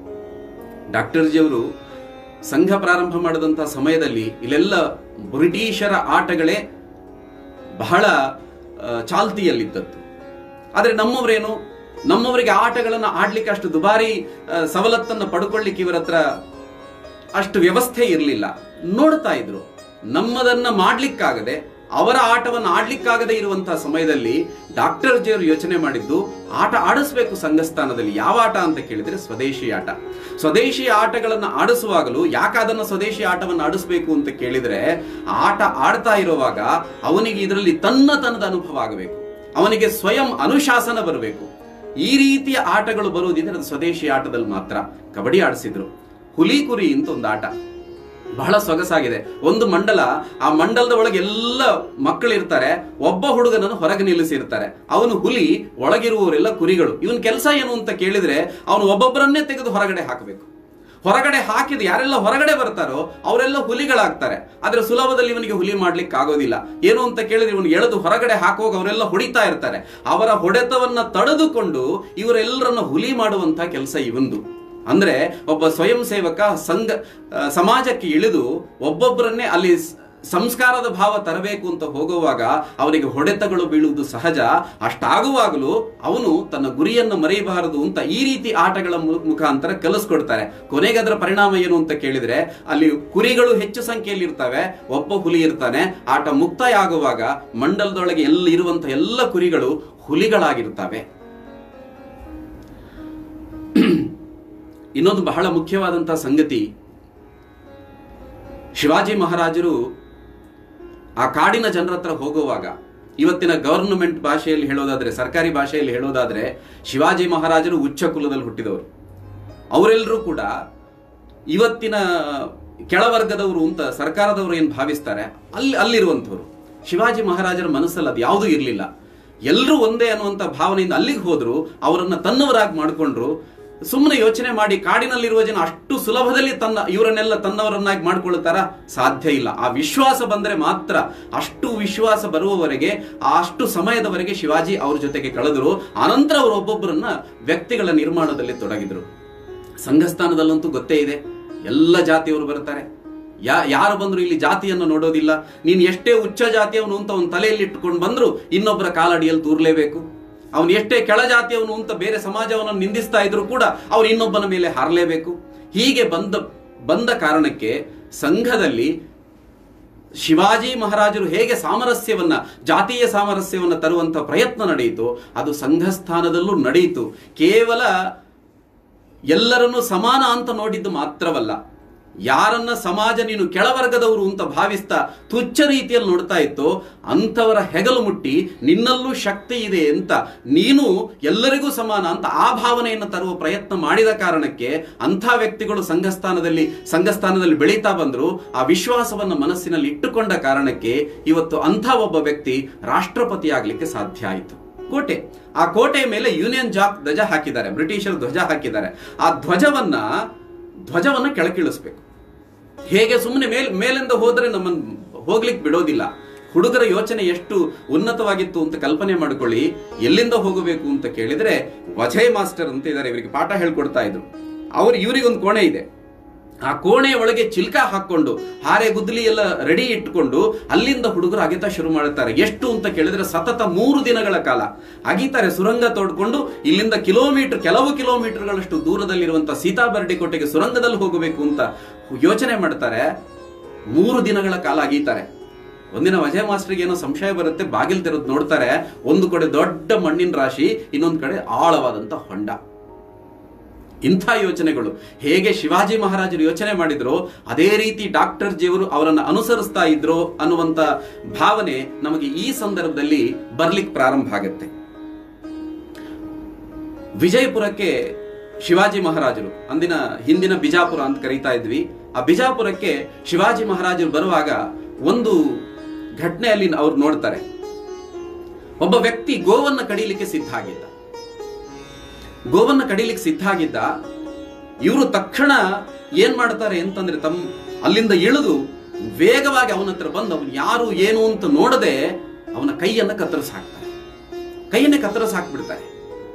A: ಡಾಕ್ಟರ್ ಜಿಯವರು ಸಂಘ ಪ್ರಾರಂಭ ಮಾಡಿದಂತ ಸಮಯದಲ್ಲಿ ಇಲ್ಲೆಲ್ಲ ಬ್ರಿಟಿಷರ ಆಟಗಳೇ ಬಹಳ ಆ, ಚಾಲ್ತಿಯಲ್ಲಿದ್ದದ್ದು ಆದರೆ ನಮ್ಮವರೇನು ನಮ್ಮವರಿಗೆ ಆಟಗಳನ್ನು ಆಡ್ಲಿಕ್ಕೆ ಅಷ್ಟು ದುಬಾರಿ ಆ, ಸವಲತ್ತನ್ನು ಪಡ್ಕೊಳ್ಳಿಕ್ಕೆ ಇವರ ಹತ್ರ ಅಷ್ಟು ವ್ಯವಸ್ಥೆ ಇರಲಿಲ್ಲ ನೋಡ್ತಾ ಇದ್ರು ನಮ್ಮದನ್ನ ಮಾಡ್ಲಿಕ್ಕಾಗದೆ ಅವರ ಆಟವನ್ನು ಆಡ್ಲಿಕ್ಕಾಗದೆ ಇರುವಂತಹ ಸಮಯದಲ್ಲಿ ಡಾಕ್ಟರ್ ಜಿಯವರು ಯೋಚನೆ ಮಾಡಿದ್ದು ಆಟ ಆಡಿಸ್ಬೇಕು ಸಂಘಸ್ಥಾನದಲ್ಲಿ ಯಾವ ಆಟ ಅಂತ ಕೇಳಿದ್ರೆ ಸ್ವದೇಶಿ ಆಟ ಸ್ವದೇಶಿ ಆಟಗಳನ್ನು ಆಡಿಸುವಾಗಲೂ ಯಾಕೆ ಅದನ್ನ ಸ್ವದೇಶಿ ಆಟವನ್ನು ಆಡಿಸ್ಬೇಕು ಅಂತ ಕೇಳಿದ್ರೆ ಆಟ ಆಡ್ತಾ ಇರುವಾಗ ಅವನಿಗೆ ಇದರಲ್ಲಿ ತನ್ನತನದ ಅನುಭವ ಆಗಬೇಕು ಅವನಿಗೆ ಸ್ವಯಂ ಅನುಶಾಸನ ಬರಬೇಕು ಈ ರೀತಿಯ ಆಟಗಳು ಬರುವುದಿದ್ರೆ ಅದು ಸ್ವದೇಶಿ ಆಟದಲ್ಲಿ ಮಾತ್ರ ಕಬಡ್ಡಿ ಆಡಿಸಿದ್ರು ಹುಲಿ ಕುರಿ ಅಂತ ಒಂದು ಆಟ ಬಹಳ ಸೊಗಸಾಗಿದೆ ಒಂದು ಮಂಡಲ ಆ ಮಂಡಲದ ಒಳಗೆ ಎಲ್ಲ ಮಕ್ಕಳಿರ್ತಾರೆ ಒಬ್ಬ ಹುಡುಗನನ್ನು ಹೊರಗೆ ನಿಲ್ಲಿಸಿರ್ತಾರೆ ಅವನು ಹುಲಿ ಒಳಗಿರುವವರೆಲ್ಲ ಕುರಿಗಳು ಇವನ್ ಕೆಲಸ ಏನು ಅಂತ ಕೇಳಿದ್ರೆ ಅವನು ಒಬ್ಬೊಬ್ಬರನ್ನೇ ತೆಗೆದು ಹೊರಗಡೆ ಹಾಕಬೇಕು ಹೊರಗಡೆ ಹಾಕಿದ ಯಾರೆಲ್ಲ ಹೊರಗಡೆ ಬರ್ತಾರೋ ಅವರೆಲ್ಲ ಹುಲಿಗಳಾಗ್ತಾರೆ ಆದ್ರೆ ಸುಲಭದಲ್ಲಿ ಇವನಿಗೆ ಹುಲಿ ಮಾಡ್ಲಿಕ್ಕೆ ಆಗೋದಿಲ್ಲ ಏನು ಅಂತ ಕೇಳಿದ್ರೆ ಇವನು ಎಳೆದು ಹೊರಗಡೆ ಹಾಕುವಾಗ ಅವರೆಲ್ಲ ಹೊಡಿತಾ ಇರ್ತಾರೆ ಅವರ ಹೊಡೆತವನ್ನ ತಡೆದುಕೊಂಡು ಇವರೆಲ್ಲರನ್ನ ಹುಲಿ ಮಾಡುವಂತ ಕೆಲಸ ಇವಂದು ಅಂದ್ರೆ ಒಬ್ಬ ಸ್ವಯಂ ಸೇವಕ ಸಂಘ ಆ, ಸಮಾಜಕ್ಕೆ ಇಳಿದು ಒಬ್ಬೊಬ್ಬರನ್ನೇ ಅಲ್ಲಿ ಸ್- ಸಂಸ್ಕಾರದ ಭಾವ ತರಬೇಕು ಅಂತ ಹೋಗುವಾಗ ಅವನಿಗೆ ಹೊಡೆತಗಳು ಬೀಳುವುದು ಸಹಜ ಅಷ್ಟಾಗುವಾಗಲೂ ಅವನು ತನ್ನ ಗುರಿಯನ್ನು ಮರೆಯಬಾರದು ಅಂತ ಈ ರೀತಿ ಆಟಗಳ ಮು- ಮುಖಾಂತರ ಕಲಿಸ್ಕೊಡ್ತಾರೆ ಕೊನೆಗೆ ಅದರ ಪರಿಣಾಮ ಏನು ಅಂತ ಕೇಳಿದ್ರೆ ಅಲ್ಲಿ ಕುರಿಗಳು ಹೆಚ್ಚು ಸಂಖ್ಯೆಯಲ್ಲಿ ಇರ್ತವೆ ಒಬ್ಬ ಹುಲಿ ಇರ್ತಾನೆ ಆಟ ಮುಕ್ತಾಯ ಆಗುವಾಗ ಮಂಡಲದೊಳಗೆ ಎಲ್ಲ ಇರುವಂತ ಎಲ್ಲ ಕುರಿಗಳು ಹುಲಿಗಳಾಗಿರ್ತವೆ ಇನ್ನೊಂದು ಬಹಳ ಮುಖ್ಯವಾದಂತಹ ಸಂಗತಿ ಶಿವಾಜಿ ಮಹಾರಾಜರು ಆ ಕಾಡಿನ ಜನರ ಹತ್ರ ಹೋಗುವಾಗ ಇವತ್ತಿನ ಗವರ್ನಮೆಂಟ್ ಭಾಷೆಯಲ್ಲಿ ಹೇಳೋದಾದ್ರೆ ಸರ್ಕಾರಿ ಭಾಷೆಯಲ್ಲಿ ಹೇಳೋದಾದ್ರೆ ಶಿವಾಜಿ ಮಹಾರಾಜರು ಉಚ್ಚ ಕುಲದಲ್ಲಿ ಹುಟ್ಟಿದವರು ಅವರೆಲ್ಲರೂ ಕೂಡ ಇವತ್ತಿನ ಕೆಳವರ್ಗದವರು ಅಂತ ಸರ್ಕಾರದವರು ಏನು ಭಾವಿಸ್ತಾರೆ ಅಲ್ಲಿ ಅಲ್ಲಿರುವಂಥವ್ರು ಶಿವಾಜಿ ಮಹಾರಾಜರ ಮನಸ್ಸಲ್ಲಿ ಅದು ಯಾವುದೂ ಇರಲಿಲ್ಲ ಎಲ್ಲರೂ ಒಂದೇ ಅನ್ನುವಂಥ ಭಾವನೆಯಿಂದ ಅಲ್ಲಿಗೆ ಹೋದ್ರು ಅವರನ್ನ ತನ್ನವರಾಗಿ ಮಾಡಿಕೊಂಡ್ರು ಸುಮ್ಮನೆ ಯೋಚನೆ ಮಾಡಿ ಕಾಡಿನಲ್ಲಿರುವ ಜನ ಅಷ್ಟು ಸುಲಭದಲ್ಲಿ ತನ್ನ ಇವರನ್ನೆಲ್ಲ ತನ್ನವರನ್ನಾಗಿ ಮಾಡ್ಕೊಳ್ತಾರ ಸಾಧ್ಯ ಇಲ್ಲ ಆ ವಿಶ್ವಾಸ ಬಂದರೆ ಮಾತ್ರ ಅಷ್ಟು ವಿಶ್ವಾಸ ಬರುವವರೆಗೆ ಆ ಅಷ್ಟು ಸಮಯದವರೆಗೆ ಶಿವಾಜಿ ಅವ್ರ ಜೊತೆಗೆ ಕಳೆದರು ಆನಂತರ ಅವರು ಒಬ್ಬೊಬ್ಬರನ್ನ ವ್ಯಕ್ತಿಗಳ ನಿರ್ಮಾಣದಲ್ಲಿ ತೊಡಗಿದ್ರು ಸಂಘಸ್ಥಾನದಲ್ಲಂತೂ ಗೊತ್ತೇ ಇದೆ ಎಲ್ಲ ಜಾತಿಯವರು ಬರ್ತಾರೆ ಯಾ ಯಾರು ಬಂದ್ರು ಇಲ್ಲಿ ಜಾತಿಯನ್ನು ನೋಡೋದಿಲ್ಲ ನೀನು ಎಷ್ಟೇ ಉಚ್ಚ ಜಾತಿಯವನು ಅಂತ ಅವನ ತಲೆಯಲ್ಲಿ ಇಟ್ಕೊಂಡು ಬಂದ್ರು ಇನ್ನೊಬ್ಬರ ಕಾಲಡಿಯಲ್ಲಿ ತೂರ್ಲೇಬೇಕು ಅವನು ಎಷ್ಟೇ ಕೆಳ ಜಾತಿಯವನು ಅಂತ ಬೇರೆ ಸಮಾಜವನ್ನು ನಿಂದಿಸ್ತಾ ಇದ್ರು ಕೂಡ ಅವನು ಇನ್ನೊಬ್ಬನ ಮೇಲೆ ಹಾರಲೇಬೇಕು ಹೀಗೆ ಬಂದ ಬಂದ ಕಾರಣಕ್ಕೆ ಸಂಘದಲ್ಲಿ ಶಿವಾಜಿ ಮಹಾರಾಜರು ಹೇಗೆ ಸಾಮರಸ್ಯವನ್ನ ಜಾತೀಯ ಸಾಮರಸ್ಯವನ್ನ ತರುವಂತ ಪ್ರಯತ್ನ ನಡೆಯಿತು ಅದು ಸಂಘಸ್ಥಾನದಲ್ಲೂ ನಡೆಯಿತು ಕೇವಲ ಎಲ್ಲರನ್ನೂ ಸಮಾನ ಅಂತ ನೋಡಿದ್ದು ಮಾತ್ರವಲ್ಲ ಯಾರನ್ನ ಸಮಾಜ ನೀನು ಕೆಳವರ್ಗದವರು ಅಂತ ಭಾವಿಸ್ತಾ ತುಚ್ಛ ರೀತಿಯಲ್ಲಿ ನೋಡ್ತಾ ಇತ್ತೋ ಅಂಥವರ ಹೆಗಲು ಮುಟ್ಟಿ ನಿನ್ನಲ್ಲೂ ಶಕ್ತಿ ಇದೆ ಅಂತ ನೀನು ಎಲ್ಲರಿಗೂ ಸಮಾನ ಅಂತ ಆ ಭಾವನೆಯನ್ನು ತರುವ ಪ್ರಯತ್ನ ಮಾಡಿದ ಕಾರಣಕ್ಕೆ ಅಂಥ ವ್ಯಕ್ತಿಗಳು ಸಂಘಸ್ಥಾನದಲ್ಲಿ ಸಂಘಸ್ಥಾನದಲ್ಲಿ ಬೆಳೀತಾ ಬಂದ್ರು ಆ ವಿಶ್ವಾಸವನ್ನು ಮನಸ್ಸಿನಲ್ಲಿ ಇಟ್ಟುಕೊಂಡ ಕಾರಣಕ್ಕೆ ಇವತ್ತು ಅಂಥ ಒಬ್ಬ ವ್ಯಕ್ತಿ ರಾಷ್ಟ್ರಪತಿ ಆಗ್ಲಿಕ್ಕೆ ಸಾಧ್ಯ ಆಯಿತು ಕೋಟೆ ಆ ಕೋಟೆಯ ಮೇಲೆ ಯೂನಿಯನ್ ಜಾಕ್ ಧ್ವಜ ಹಾಕಿದ್ದಾರೆ ಬ್ರಿಟಿಷರು ಧ್ವಜ ಹಾಕಿದ್ದಾರೆ ಆ ಧ್ವಜವನ್ನ ಧ್ವಜವನ್ನ ಕೆಳಕಿಳಿಸ್ಬೇಕು ಹೇಗೆ ಸುಮ್ಮನೆ ಮೇಲ್ ಮೇಲಿಂದ ಹೋದ್ರೆ ನಮ್ಮನ್ನು ಹೋಗ್ಲಿಕ್ಕೆ ಬಿಡೋದಿಲ್ಲ ಹುಡುಗರ ಯೋಚನೆ ಎಷ್ಟು ಉನ್ನತವಾಗಿತ್ತು ಅಂತ ಕಲ್ಪನೆ ಮಾಡ್ಕೊಳ್ಳಿ ಎಲ್ಲಿಂದ ಹೋಗಬೇಕು ಅಂತ ಕೇಳಿದ್ರೆ ವಜಯ್ ಮಾಸ್ಟರ್ ಅಂತ ಇದ್ದಾರೆ ಇವರಿಗೆ ಪಾಠ ಹೇಳ್ಕೊಡ್ತಾ ಇದ್ರು ಅವ್ರು ಇವರಿಗೊಂದು ಕೋಣೆ ಇದೆ ಆ ಕೋಣೆಯ ಒಳಗೆ ಚಿಲ್ಕ ಹಾಕೊಂಡು ಹಾರೆ ಗುದ್ದಲಿ ಎಲ್ಲ ರೆಡಿ ಇಟ್ಕೊಂಡು ಅಲ್ಲಿಂದ ಹುಡುಗರು ಅಗಿತಾ ಶುರು ಮಾಡುತ್ತಾರೆ ಎಷ್ಟು ಅಂತ ಕೇಳಿದ್ರೆ ಸತತ ಮೂರು ದಿನಗಳ ಕಾಲ ಅಗಿತಾರೆ ಸುರಂಗ ತೋಡ್ಕೊಂಡು ಇಲ್ಲಿಂದ ಕಿಲೋಮೀಟರ್ ಕೆಲವು ಕಿಲೋಮೀಟರ್ಗಳಷ್ಟು ದೂರದಲ್ಲಿರುವಂತಹ ಸೀತಾಬರ್ಡಿ ಕೋಟೆಗೆ ಸುರಂಗದಲ್ಲಿ ಹೋಗಬೇಕು ಅಂತ ಯೋಚನೆ ಮಾಡ್ತಾರೆ ಮೂರು ದಿನಗಳ ಕಾಲ ಅಗೀತಾರೆ ಒಂದಿನ ವಜಯ ಮಾಸ್ಟರ್ಗೆ ಏನೋ ಸಂಶಯ ಬರುತ್ತೆ ಬಾಗಿಲು ತೆರೆದು ನೋಡ್ತಾರೆ ಒಂದು ಕಡೆ ದೊಡ್ಡ ಮಣ್ಣಿನ ರಾಶಿ ಇನ್ನೊಂದು ಕಡೆ ಆಳವಾದಂತ ಹೊಂಡ ಇಂಥ ಯೋಚನೆಗಳು ಹೇಗೆ ಶಿವಾಜಿ ಮಹಾರಾಜರು ಯೋಚನೆ ಮಾಡಿದ್ರೋ ಅದೇ ರೀತಿ ಡಾಕ್ಟರ್ ಜಿಯವರು ಅವರನ್ನು ಅನುಸರಿಸ್ತಾ ಇದ್ರೋ ಅನ್ನುವಂತ ಭಾವನೆ ನಮಗೆ ಈ ಸಂದರ್ಭದಲ್ಲಿ ಬರ್ಲಿಕ್ಕೆ ಪ್ರಾರಂಭ ಆಗುತ್ತೆ ವಿಜಯಪುರಕ್ಕೆ ಶಿವಾಜಿ ಮಹಾರಾಜರು ಅಂದಿನ ಹಿಂದಿನ ಬಿಜಾಪುರ ಅಂತ ಕರೀತಾ ಇದ್ವಿ ಆ ಬಿಜಾಪುರಕ್ಕೆ ಶಿವಾಜಿ ಮಹಾರಾಜರು ಬರುವಾಗ ಒಂದು ಘಟನೆಯಲ್ಲಿ ಅವ್ರು ನೋಡ್ತಾರೆ ಒಬ್ಬ ವ್ಯಕ್ತಿ ಗೋವನ್ನ ಕಡಿಲಿಕ್ಕೆ ಸಿದ್ಧ ಆಗಿದ್ದ ಗೋವನ್ನ ಕಡಿಲಿಕ್ಕೆ ಸಿದ್ಧ ಆಗಿದ್ದ ಇವರು ತಕ್ಷಣ ಏನ್ ಮಾಡ್ತಾರೆ ಅಂತಂದ್ರೆ ತಮ್ಮ ಅಲ್ಲಿಂದ ಇಳಿದು ವೇಗವಾಗಿ ಅವನ ಹತ್ರ ಬಂದು ಅವನು ಯಾರು ಏನು ಅಂತ ನೋಡದೆ ಅವನ ಕೈಯನ್ನ ಕತ್ತರಿಸಿ ಹಾಕ್ತಾರೆ ಕೈಯನ್ನೇ ಕತ್ತರಿಸಿ ಹಾಕ್ಬಿಡ್ತಾರೆ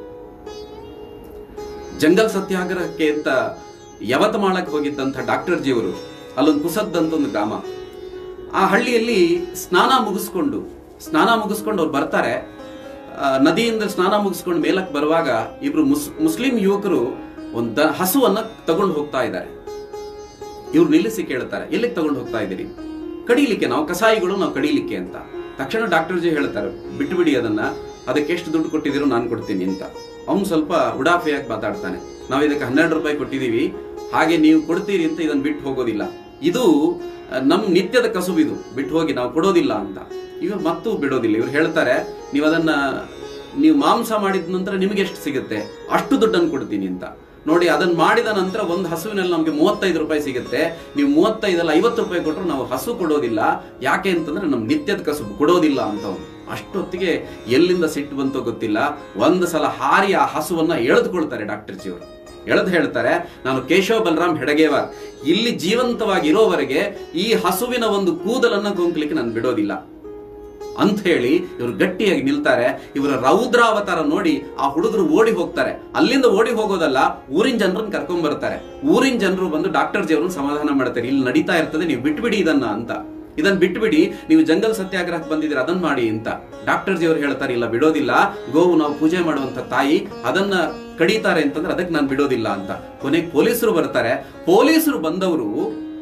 A: ಜಂಗಲ್ ಸತ್ಯಾಗ್ರಹಕ್ಕೆ ಅಂತ ಯವತಮಾಳಕ್ಕೆ ಹೋಗಿದ್ದಂಥ ಡಾಕ್ಟರ್ ಜಿಯವರು ಅಲ್ಲೊಂದು ಕುಸದ್ ಅಂತ ಒಂದು ಗ್ರಾಮ ಆ ಹಳ್ಳಿಯಲ್ಲಿ ಸ್ನಾನ ಮುಗಿಸ್ಕೊಂಡು ಸ್ನಾನ ಮುಗಿಸ್ಕೊಂಡು ಅವ್ರು ಬರ್ತಾರೆ ಆ, ನದಿಯಿಂದ ಸ್ನಾನ ಮುಗಿಸ್ಕೊಂಡು ಮೇಲಕ್ಕೆ ಬರುವಾಗ ಇಬ್ರು ಮುಸ್ ಮುಸ್ಲಿಂ ಯುವಕರು ಒಂದು ದ- ಹಸುವನ್ನ ತಗೊಂಡು ಹೋಗ್ತಾ ಇದ್ದಾರೆ ಇವ್ರು ನಿಲ್ಲಿಸಿ ಕೇಳ್ತಾರೆ ಎಲ್ಲಿಗೆ ತಗೊಂಡು ಹೋಗ್ತಾ ಇದ್ದೀರಿ ಕಡಿಲಿಕ್ಕೆ ನಾವು ಕಸಾಯಿಗಳು ನಾವು ಕಡಿಲಿಕ್ಕೆ ಅಂತ ತಕ್ಷಣ ಡಾಕ್ಟರ್ ಜಿ ಹೇಳ್ತಾರೆ ಬಿಟ್ಬಿಡಿ ಅದನ್ನ ಅದಕ್ಕೆ ಎಷ್ಟು ದುಡ್ಡು ಕೊಟ್ಟಿದ್ದೀರೋ ನಾನು ಕೊಡ್ತೀನಿ ಅಂತ ಅವ್ನು ಸ್ವಲ್ಪ ಉಡಾಫೆಯಾಗಿ ಮಾತಾಡ್ತಾನೆ ನಾವು ಇದಕ್ಕೆ ಹನ್ನೆರಡು ರೂಪಾಯಿ ಕೊಟ್ಟಿದ್ದೀವಿ ಹಾಗೆ ನೀವು ಕೊಡ್ತೀರಿ ಅಂತ ಇದನ್ನ ಬಿಟ್ಟು ಹೋಗೋದಿಲ್ಲ ಇದು ಆ, ನಮ್ ನಿತ್ಯದ ಕಸುಬು ಇದು ಬಿಟ್ಟು ಹೋಗಿ ನಾವು ಕೊಡೋದಿಲ್ಲ ಅಂತ ಇವ್ರು ಮತ್ತೂ ಬಿಡೋದಿಲ್ಲ ಇವ್ರು ಹೇಳ್ತಾರೆ ನೀವು ಅದನ್ನ ನೀವು ಮಾಂಸ ಮಾಡಿದ ನಂತರ ನಿಮಗೆ ಎಷ್ಟು ಸಿಗುತ್ತೆ ಅಷ್ಟು ದುಡ್ಡನ್ನು ಕೊಡ್ತೀನಿ ಅಂತ ನೋಡಿ ಅದನ್ನ ಮಾಡಿದ ನಂತರ ಒಂದು ಹಸುವಿನಲ್ಲಿ ನಮಗೆ ಮೂವತ್ತೈದು ರೂಪಾಯಿ ಸಿಗುತ್ತೆ ನೀವು ಮೂವತ್ತೈದಲ್ಲ ಐವತ್ತು ರೂಪಾಯಿ ಕೊಟ್ಟರು ನಾವು ಹಸು ಕೊಡೋದಿಲ್ಲ ಯಾಕೆ ಅಂತಂದ್ರೆ ನಮ್ ನಿತ್ಯದ ಕಸುಬು ಕೊಡೋದಿಲ್ಲ ಅಂತ ಅವ್ನು ಅಷ್ಟೊತ್ತಿಗೆ ಎಲ್ಲಿಂದ ಸಿಟ್ಟು ಬಂತೋ ಗೊತ್ತಿಲ್ಲ ಒಂದು ಸಲ ಹಾರಿ ಆ ಹಸುವನ್ನ ಎಳೆದುಕೊಳ್ತಾರೆ ಡಾಕ್ಟರ್ ಜಿಯವರು ಎಳೆದು ಹೇಳ್ತಾರೆ ನಾನು ಕೇಶವ ಬಲರಾಮ್ ಹೆಡಗೇವಾರ್ ಇಲ್ಲಿ ಜೀವಂತವಾಗಿ ಇರೋವರೆಗೆ ಈ ಹಸುವಿನ ಒಂದು ಕೂದಲನ್ನ ಕೊಂಕ್ಲಿಕ್ಕೆ ನಾನು ಬಿಡೋದಿಲ್ಲ ಅಂತ ಹೇಳಿ ಇವರು ಗಟ್ಟಿಯಾಗಿ ನಿಲ್ತಾರೆ ಇವರ ರೌದ್ರಾವತಾರ ನೋಡಿ ಆ ಹುಡುಗರು ಓಡಿ ಹೋಗ್ತಾರೆ ಅಲ್ಲಿಂದ ಓಡಿ ಹೋಗೋದಲ್ಲ ಊರಿನ ಜನರನ್ನ ಕರ್ಕೊಂಡ್ ಬರ್ತಾರೆ ಊರಿನ ಜನರು ಬಂದು ಡಾಕ್ಟರ್ ಜಿ ಅವ್ರನ್ನ ಸಮಾಧಾನ ಮಾಡ್ತಾರೆ ಇಲ್ಲಿ ನಡೀತಾ ಇರ್ತದೆ ನೀವು ಬಿಟ್ಬಿಡಿ ಇದನ್ನ ಅಂತ ಇದನ್ನ ಬಿಟ್ಬಿಡಿ ನೀವು ಜಂಗಲ್ ಸತ್ಯಾಗ್ರಹಕ್ಕೆ ಬಂದಿದ್ದೀರ ಅದನ್ನ ಮಾಡಿ ಅಂತ ಡಾಕ್ಟರ್ ಜಿ ಅವ್ರು ಹೇಳ್ತಾರೆ ಇಲ್ಲ ಬಿಡೋದಿಲ್ಲ ಗೋವು ನಾವು ಪೂಜೆ ಮಾಡುವಂತ ತಾಯಿ ಅದನ್ನ ಕಡಿತಾರೆ ಅಂತಂದ್ರೆ ಅದಕ್ಕೆ ನಾನು ಬಿಡೋದಿಲ್ಲ ಅಂತ ಕೊನೆಗೆ ಪೊಲೀಸರು ಬರ್ತಾರೆ ಪೊಲೀಸರು ಬಂದವರು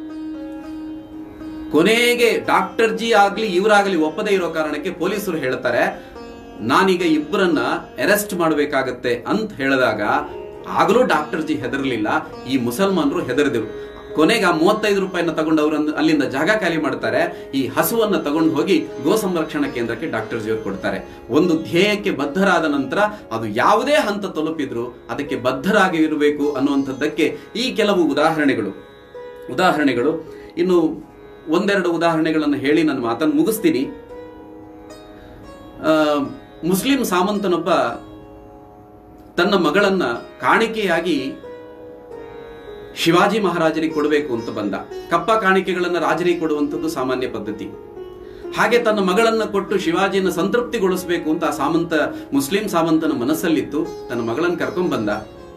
A: ಕೊನೆಗೆ ಡಾಕ್ಟರ್ ಜಿ ಆಗ್ಲಿ ಇವರಾಗ್ಲಿ ಒಪ್ಪದೇ ಇರೋ ಕಾರಣಕ್ಕೆ ಪೊಲೀಸರು ಹೇಳ್ತಾರೆ ನಾನೀಗ ಇಬ್ಬರನ್ನ ಅರೆಸ್ಟ್ ಮಾಡಬೇಕಾಗತ್ತೆ ಅಂತ ಹೇಳಿದಾಗ ಆಗಲೂ ಡಾಕ್ಟರ್ ಜಿ ಹೆದರ್ಲಿಲ್ಲ ಈ ಮುಸಲ್ಮಾನರು ಹೆದರಿದ್ರು ಕೊನೆಗೆ ಆ ಮೂವತ್ತೈದು ರೂಪಾಯಿನ ತಗೊಂಡು ಅವರನ್ನು ಅಲ್ಲಿಂದ ಜಾಗ ಖಾಲಿ ಮಾಡ್ತಾರೆ ಈ ಹಸುವನ್ನ ತಗೊಂಡು ಹೋಗಿ ಗೋ ಸಂರಕ್ಷಣಾ ಕೇಂದ್ರಕ್ಕೆ ಡಾಕ್ಟರ್ ಜಿ ಅವರು ಕೊಡ್ತಾರೆ ಒಂದು ಧ್ಯೇಯಕ್ಕೆ ಬದ್ಧರಾದ ನಂತರ ಅದು ಯಾವುದೇ ಹಂತ ತಲುಪಿದ್ರು ಅದಕ್ಕೆ ಬದ್ಧರಾಗಿ ಇರಬೇಕು ಅನ್ನುವಂಥದ್ದಕ್ಕೆ ಈ ಕೆಲವು ಉದಾಹರಣೆಗಳು ಉದಾಹರಣೆಗಳು ಇನ್ನು ಒಂದೆರಡು ಉದಾಹರಣೆಗಳನ್ನು ಹೇಳಿ ನನ್ನ ಮಾತನ್ನು ಮುಗಿಸ್ತೀನಿ ಆ, ಮುಸ್ಲಿಂ ಸಾಮಂತನೊಬ್ಬ ತನ್ನ ಮಗಳನ್ನ ಕಾಣಿಕೆಯಾಗಿ ಶಿವಾಜಿ ಮಹಾರಾಜರಿಗೆ ಕೊಡಬೇಕು ಅಂತ ಬಂದ ಕಪ್ಪ ಕಾಣಿಕೆಗಳನ್ನ ರಾಜರಿಗೆ ಕೊಡುವಂಥದ್ದು ಸಾಮಾನ್ಯ ಪದ್ಧತಿ ಹಾಗೆ ತನ್ನ ಮಗಳನ್ನ ಕೊಟ್ಟು ಶಿವಾಜಿನ ಸಂತೃಪ್ತಿಗೊಳಿಸಬೇಕು ಅಂತ ಆ ಸಾಮಂತ ಮುಸ್ಲಿಂ ಸಾಮಂತನ ಮನಸ್ಸಲ್ಲಿತ್ತು ತನ್ನ ಮಗಳನ್ನ ಕರ್ಕೊಂಡ್ ಬಂದ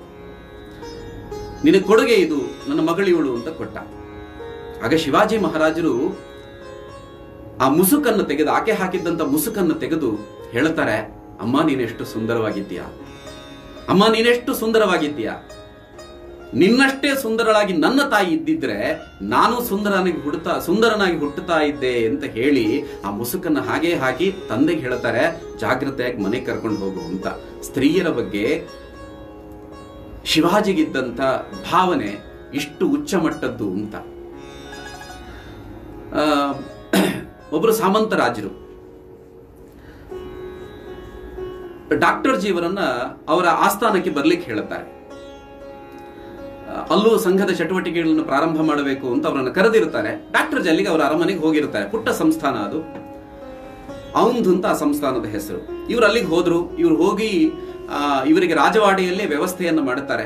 A: ನಿನಗೆ ಕೊಡುಗೆ ಇದು ನನ್ನ ಮಗಳಿವಳು ಅಂತ ಕೊಟ್ಟ ಆಗ ಶಿವಾಜಿ ಮಹಾರಾಜರು ಆ ಮುಸುಕನ್ನು ತೆಗೆದು ಆಕೆ ಹಾಕಿದ್ದಂತ ಮುಸುಕನ್ನು ತೆಗೆದು ಹೇಳ್ತಾರೆ ಅಮ್ಮ ನೀನೆಷ್ಟು ಸುಂದರವಾಗಿದ್ದೀಯಾ ಅಮ್ಮ ನೀನೆಷ್ಟು ಸುಂದರವಾಗಿದ್ದೀಯಾ ನಿನ್ನಷ್ಟೇ ಸುಂದರಳಾಗಿ ನನ್ನ ತಾಯಿ ಇದ್ದಿದ್ರೆ ನಾನು ಸುಂದರನಾಗಿ ಹುಡುತ್ತಾ ಸುಂದರನಾಗಿ ಹುಟ್ಟುತ್ತಾ ಇದ್ದೆ ಅಂತ ಹೇಳಿ ಆ ಮುಸುಕನ್ನ ಹಾಗೆ ಹಾಕಿ ತಂದೆಗೆ ಹೇಳ್ತಾರೆ ಜಾಗ್ರತೆಯಾಗಿ ಮನೆ ಕರ್ಕೊಂಡು ಹೋಗು ಅಂತ ಸ್ತ್ರೀಯರ ಬಗ್ಗೆ ಶಿವಾಜಿಗಿದ್ದಂತ ಭಾವನೆ ಇಷ್ಟು ಉಚ್ಚ ಮಟ್ಟದ್ದು ಅಂತ ಆ, ಒಬ್ರು ಸಾಮಂತ ರಾಜರು ಡಾಕ್ಟರ್ ಜೀವರನ್ನ ಅವರ ಆಸ್ಥಾನಕ್ಕೆ ಬರ್ಲಿಕ್ಕೆ ಹೇಳುತ್ತಾರೆ ಆ, ಅಲ್ಲೂ ಸಂಘದ ಚಟುವಟಿಕೆಗಳನ್ನು ಪ್ರಾರಂಭ ಮಾಡಬೇಕು ಅಂತ ಅವರನ್ನು ಕರೆದಿರುತ್ತಾರೆ ಡಾಕ್ಟರ್ ಜಲ್ಲಿಗೆ ಅವರ ಅರಮನೆಗೆ ಹೋಗಿರ್ತಾರೆ ಪುಟ್ಟ ಸಂಸ್ಥಾನ ಅದು ಅವಂದ್ ಅಂತ ಆ ಸಂಸ್ಥಾನದ ಹೆಸರು ಇವ್ರು ಅಲ್ಲಿಗೆ ಹೋದ್ರು ಇವ್ರು ಹೋಗಿ ಆ, ಇವರಿಗೆ ರಾಜವಾಡಿಯಲ್ಲೇ ವ್ಯವಸ್ಥೆಯನ್ನು ಮಾಡುತ್ತಾರೆ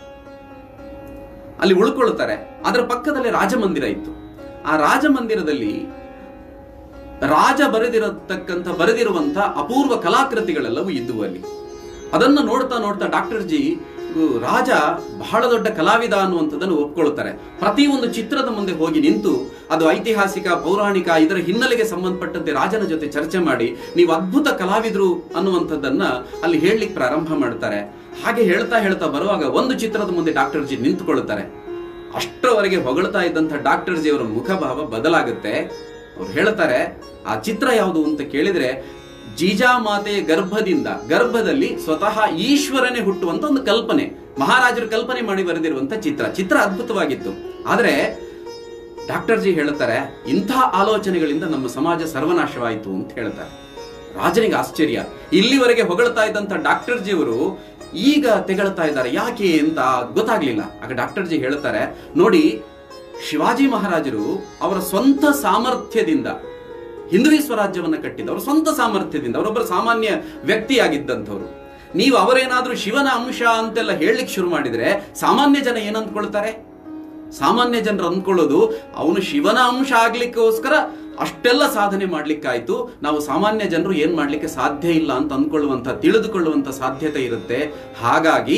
A: ಅಲ್ಲಿ ಉಳ್ಕೊಳ್ತಾರೆ ಅದರ ಪಕ್ಕದಲ್ಲಿ ರಾಜಮಂದಿರ ಇತ್ತು ಆ ರಾಜಮಂದಿರದಲ್ಲಿ ರಾಜ ಬರೆದಿರತಕ್ಕಂಥ ಬರೆದಿರುವಂತ ಅಪೂರ್ವ ಕಲಾಕೃತಿಗಳೆಲ್ಲವೂ ಇದ್ದುವು ಅಲ್ಲಿ ಅದನ್ನು ನೋಡ್ತಾ ನೋಡ್ತಾ ಡಾಕ್ಟರ್ ಜಿ ಇವು ರಾಜ ಬಹಳ ದೊಡ್ಡ ಕಲಾವಿದ ಅನ್ನುವಂಥದ್ದನ್ನು ಒಪ್ಕೊಳ್ತಾರೆ ಪ್ರತಿಯೊಂದು ಚಿತ್ರದ ಮುಂದೆ ಹೋಗಿ ನಿಂತು ಅದು ಐತಿಹಾಸಿಕ ಪೌರಾಣಿಕ ಇದರ ಹಿನ್ನೆಲೆಗೆ ಸಂಬಂಧಪಟ್ಟಂತೆ ರಾಜನ ಜೊತೆ ಚರ್ಚೆ ಮಾಡಿ ನೀವು ಅದ್ಭುತ ಕಲಾವಿದರು ಅನ್ನುವಂಥದ್ದನ್ನ ಅಲ್ಲಿ ಹೇಳಲಿಕ್ಕೆ ಪ್ರಾರಂಭ ಮಾಡ್ತಾರೆ ಹಾಗೆ ಹೇಳ್ತಾ ಹೇಳ್ತಾ ಬರುವಾಗ ಒಂದು ಚಿತ್ರದ ಮುಂದೆ ಡಾಕ್ಟರ್ ಜಿ ನಿಂತುಕೊಳ್ಳುತ್ತಾರೆ ಅಷ್ಟರವರೆಗೆ ಹೊಗಳ್ತಾ ಇದ್ದಂಥ ಡಾಕ್ಟರ್ ಜಿ ಅವರ ಮುಖಭಾವ ಬದಲಾಗುತ್ತೆ ಅವ್ರು ಹೇಳ್ತಾರೆ ಆ ಚಿತ್ರ ಯಾವುದು ಅಂತ ಕೇಳಿದ್ರೆ ಜೀಜಾಮಾತೆಯ ಗರ್ಭದಿಂದ ಗರ್ಭದಲ್ಲಿ ಸ್ವತಃ ಈಶ್ವರನೇ ಹುಟ್ಟುವಂತ ಒಂದು ಕಲ್ಪನೆ ಮಹಾರಾಜರು ಕಲ್ಪನೆ ಮಾಡಿ ಬರೆದಿರುವಂತ ಚಿತ್ರ ಚಿತ್ರ ಅದ್ಭುತವಾಗಿತ್ತು ಆದರೆ ಡಾಕ್ಟರ್ ಜಿ ಹೇಳ್ತಾರೆ ಇಂಥ ಆಲೋಚನೆಗಳಿಂದ ನಮ್ಮ ಸಮಾಜ ಸರ್ವನಾಶವಾಯಿತು ಅಂತ ಹೇಳ್ತಾರೆ ರಾಜನಿಗೆ ಆಶ್ಚರ್ಯ ಇಲ್ಲಿವರೆಗೆ ಹೊಗಳ್ತಾ ಇದ್ದಂತ ಡಾಕ್ಟರ್ ಜಿ ಅವರು ಈಗ ತೆಗಳ್ತಾ ಇದ್ದಾರೆ ಯಾಕೆ ಅಂತ ಗೊತ್ತಾಗ್ಲಿಲ್ಲ ಆಗ ಡಾಕ್ಟರ್ ಜಿ ಹೇಳ್ತಾರೆ ನೋಡಿ ಶಿವಾಜಿ ಮಹಾರಾಜರು ಅವರ ಸ್ವಂತ ಸಾಮರ್ಥ್ಯದಿಂದ ಹಿಂದುವಿ ಸ್ವರಾಜ್ಯವನ್ನ ಕಟ್ಟಿದ ಅವರ ಸ್ವಂತ ಸಾಮರ್ಥ್ಯದಿಂದ ಅವರೊಬ್ಬರ ಸಾಮಾನ್ಯ ವ್ಯಕ್ತಿಯಾಗಿದ್ದಂಥವ್ರು ನೀವು ಅವರೇನಾದ್ರೂ ಶಿವನ ಅಂಶ ಅಂತೆಲ್ಲ ಹೇಳಲಿಕ್ಕೆ ಶುರು ಮಾಡಿದ್ರೆ ಸಾಮಾನ್ಯ ಜನ ಏನಂದ್ಕೊಳ್ತಾರೆ ಸಾಮಾನ್ಯ ಜನರು ಅಂದ್ಕೊಳ್ಳೋದು ಅವನು ಶಿವನ ಅಂಶ ಆಗ್ಲಿಕ್ಕೋಸ್ಕರ ಅಷ್ಟೆಲ್ಲ ಸಾಧನೆ ಮಾಡ್ಲಿಕ್ಕಾಯ್ತು ನಾವು ಸಾಮಾನ್ಯ ಜನರು ಏನ್ ಮಾಡ್ಲಿಕ್ಕೆ ಸಾಧ್ಯ ಇಲ್ಲ ಅಂತ ಅಂದ್ಕೊಳ್ಳುವಂತ ತಿಳಿದುಕೊಳ್ಳುವಂತ ಸಾಧ್ಯತೆ ಇರುತ್ತೆ ಹಾಗಾಗಿ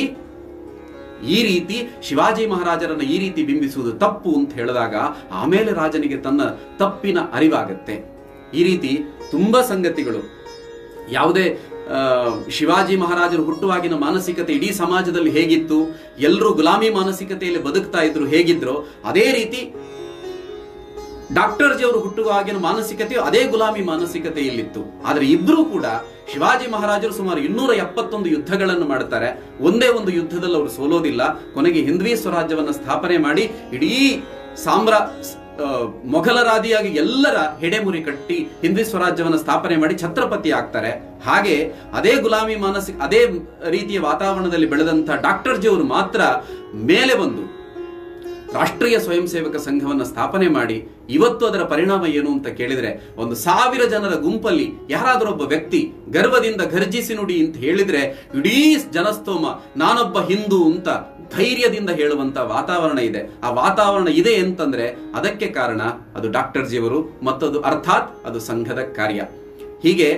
A: ಈ ರೀತಿ ಶಿವಾಜಿ ಮಹಾರಾಜರನ್ನ ಈ ರೀತಿ ಬಿಂಬಿಸುವುದು ತಪ್ಪು ಅಂತ ಹೇಳಿದಾಗ ಆಮೇಲೆ ರಾಜನಿಗೆ ತನ್ನ ತಪ್ಪಿನ ಅರಿವಾಗತ್ತೆ ಈ ರೀತಿ ತುಂಬಾ ಸಂಗತಿಗಳು ಯಾವುದೇ ಆ, ಶಿವಾಜಿ ಮಹಾರಾಜರು ಹುಟ್ಟುವಾಗಿನ ಮಾನಸಿಕತೆ ಇಡೀ ಸಮಾಜದಲ್ಲಿ ಹೇಗಿತ್ತು ಎಲ್ಲರೂ ಗುಲಾಮಿ ಮಾನಸಿಕತೆಯಲ್ಲಿ ಬದುಕ್ತಾ ಇದ್ರು ಹೇಗಿದ್ರು ಅದೇ ರೀತಿ ಡಾಕ್ಟರ್ ಜಿ ಅವರು ಹುಟ್ಟುವಾಗಿನ ಮಾನಸಿಕತೆಯು ಅದೇ ಗುಲಾಮಿ ಮಾನಸಿಕತೆ ಇಲ್ಲಿತ್ತು ಆದ್ರೆ ಇಬ್ಬರೂ ಕೂಡ ಶಿವಾಜಿ ಮಹಾರಾಜರು ಸುಮಾರು ಇನ್ನೂರ ಎಪ್ಪತ್ತೊಂದು ಯುದ್ಧಗಳನ್ನು ಮಾಡ್ತಾರೆ ಒಂದೇ ಒಂದು ಯುದ್ಧದಲ್ಲಿ ಅವರು ಸೋಲೋದಿಲ್ಲ ಕೊನೆಗೆ ಹಿಂದ್ವಿ ಸ್ವರಾಜ್ಯವನ್ನ ಸ್ಥಾಪನೆ ಮಾಡಿ ಇಡೀ ಸಾಮ್ರಾ ಆ, ಮೊಘಲರಾದಿಯಾಗಿ ಎಲ್ಲರ ಹೆಡೆಮುರಿ ಕಟ್ಟಿ ಹಿಂದ್ವಿ ಸ್ವರಾಜ್ಯವನ್ನ ಸ್ಥಾಪನೆ ಮಾಡಿ ಛತ್ರಪತಿ ಆಗ್ತಾರೆ ಹಾಗೆ ಅದೇ ಗುಲಾಮಿ ಮಾನಸಿಕ ಅದೇ ರೀತಿಯ ವಾತಾವರಣದಲ್ಲಿ ಬೆಳೆದಂತ ಡಾಕ್ಟರ್ ಜಿ ಅವರು ಮಾತ್ರ ಮೇಲೆ ಬಂದು ರಾಷ್ಟ್ರೀಯ ಸ್ವಯಂ ಸೇವಕ ಸಂಘವನ್ನ ಸ್ಥಾಪನೆ ಮಾಡಿ ಇವತ್ತು ಅದರ ಪರಿಣಾಮ ಏನು ಅಂತ ಕೇಳಿದ್ರೆ ಒಂದು ಸಾವಿರ ಜನರ ಗುಂಪಲ್ಲಿ ಯಾರಾದರೂ ಒಬ್ಬ ವ್ಯಕ್ತಿ ಗರ್ವದಿಂದ ಗರ್ಜಿಸಿ ನುಡಿ ಅಂತ ಹೇಳಿದ್ರೆ ಇಡೀ ಜನಸ್ತೋಮ ನಾನೊಬ್ಬ ಹಿಂದೂ ಅಂತ ಧೈರ್ಯದಿಂದ ಹೇಳುವಂತ ವಾತಾವರಣ ಇದೆ ಆ ವಾತಾವರಣ ಇದೆ ಅಂತಂದ್ರೆ ಅದಕ್ಕೆ ಕಾರಣ ಅದು ಡಾಕ್ಟರ್ ಜಿಯವರು ಮತ್ತದು ಅರ್ಥಾತ್ ಅದು ಸಂಘದ ಕಾರ್ಯ ಹೀಗೆ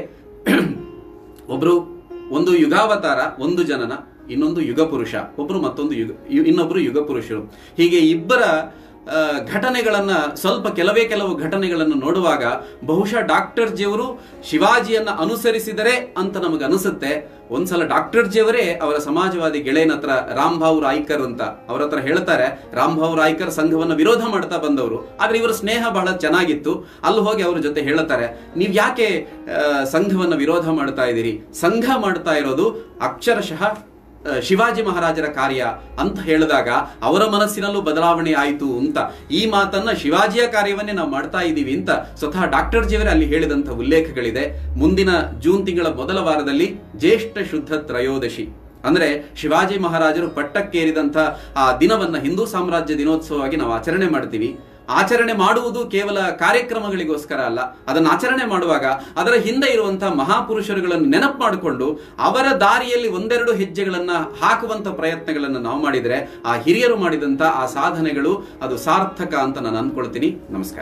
A: ಒಬ್ರು ಒಂದು ಯುಗಾವತಾರ ಒಂದು ಜನನ ಇನ್ನೊಂದು ಯುಗ ಪುರುಷ ಒಬ್ರು ಮತ್ತೊಂದು ಯುಗ ಯು- ಇನ್ನೊಬ್ರು ಯುಗ ಪುರುಷರು ಹೀಗೆ ಇಬ್ಬರ ಆ, ಘಟನೆಗಳನ್ನ ಸ್ವಲ್ಪ ಕೆಲವೇ ಕೆಲವು ಘಟನೆಗಳನ್ನು ನೋಡುವಾಗ ಬಹುಶಃ ಡಾಕ್ಟರ್ ಜಿಯವರು ಶಿವಾಜಿಯನ್ನ ಅನುಸರಿಸಿದರೆ ಅಂತ ನಮಗೆ ಅನಿಸುತ್ತೆ ಒಂದ್ಸಲ ಡಾಕ್ಟರ್ ಜಿಯವರೇ ಅವರ ಸಮಾಜವಾದಿ ಗೆಳೆಯನ ಹತ್ರ ರಾಮ್ಭಾವ್ ರಾಯ್ಕರ್ ಅಂತ ಅವ್ರ ಹತ್ರ ಹೇಳ್ತಾರೆ ರಾಮ್ಭಾವ್ ರಾಯ್ಕರ್ ಸಂಘವನ್ನ ವಿರೋಧ ಮಾಡ್ತಾ ಬಂದವರು ಆದ್ರೆ ಇವರ ಸ್ನೇಹ ಬಹಳ ಚೆನ್ನಾಗಿತ್ತು ಅಲ್ಲಿ ಹೋಗಿ ಅವ್ರ ಜೊತೆ ಹೇಳ್ತಾರೆ ನೀವ್ ಯಾಕೆ ಆ, ಸಂಘವನ್ನ ವಿರೋಧ ಮಾಡ್ತಾ ಇದ್ದೀರಿ ಸಂಘ ಮಾಡ್ತಾ ಇರೋದು ಅಕ್ಷರಶಃ ಆ, ಶಿವಾಜಿ ಮಹಾರಾಜರ ಕಾರ್ಯ ಅಂತ ಹೇಳಿದಾಗ ಅವರ ಮನಸ್ಸಿನಲ್ಲೂ ಬದಲಾವಣೆ ಆಯಿತು ಅಂತ ಈ ಮಾತನ್ನ ಶಿವಾಜಿಯ ಕಾರ್ಯವನ್ನೇ ನಾವು ಮಾಡ್ತಾ ಇದ್ದೀವಿ ಅಂತ ಸ್ವತಃ ಡಾಕ್ಟರ್ ಜಿಯವರೇ ಅಲ್ಲಿ ಹೇಳಿದಂತ ಉಲ್ಲೇಖಗಳಿದೆ ಮುಂದಿನ ಜೂನ್ ತಿಂಗಳ ಮೊದಲ ವಾರದಲ್ಲಿ ಜ್ಯೇಷ್ಠ ಶುದ್ಧ ತ್ರಯೋದಶಿ ಅಂದ್ರೆ ಶಿವಾಜಿ ಮಹಾರಾಜರು ಪಟ್ಟಕ್ಕೇರಿದಂತ ಆ ದಿನವನ್ನ ಹಿಂದೂ ಸಾಮ್ರಾಜ್ಯ ದಿನೋತ್ಸವವಾಗಿ ನಾವು ಆಚರಣೆ ಮಾಡ್ತೀವಿ ಆಚರಣೆ ಮಾಡುವುದು ಕೇವಲ ಕಾರ್ಯಕ್ರಮಗಳಿಗೋಸ್ಕರ ಅಲ್ಲ ಅದನ್ನು ಆಚರಣೆ ಮಾಡುವಾಗ ಅದರ ಹಿಂದೆ ಇರುವಂತಹ ಮಹಾಪುರುಷರುಗಳನ್ನು ನೆನಪು ಮಾಡಿಕೊಂಡು ಅವರ ದಾರಿಯಲ್ಲಿ ಒಂದೆರಡು ಹೆಜ್ಜೆಗಳನ್ನ ಹಾಕುವಂತ ಪ್ರಯತ್ನಗಳನ್ನು ನಾವು ಮಾಡಿದ್ರೆ ಆ ಹಿರಿಯರು ಮಾಡಿದಂತ ಆ ಸಾಧನೆಗಳು ಅದು ಸಾರ್ಥಕ ಅಂತ ನಾನು ಅನ್ಕೊಳ್ತೀನಿ ನಮಸ್ಕಾರ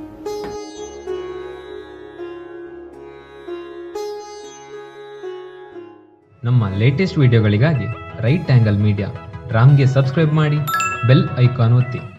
B: ನಮ್ಮ ಲೇಟೆಸ್ಟ್ ವಿಡಿಯೋಗಳಿಗಾಗಿ ರೈಟ್ ಆಂಗಲ್ ಮೀಡಿಯಾ ರಾಮ್ಗೆ ಸಬ್ಸ್ಕ್ರೈಬ್ ಮಾಡಿ ಬೆಲ್ ಐಕಾನ್ ಒತ್ತಿ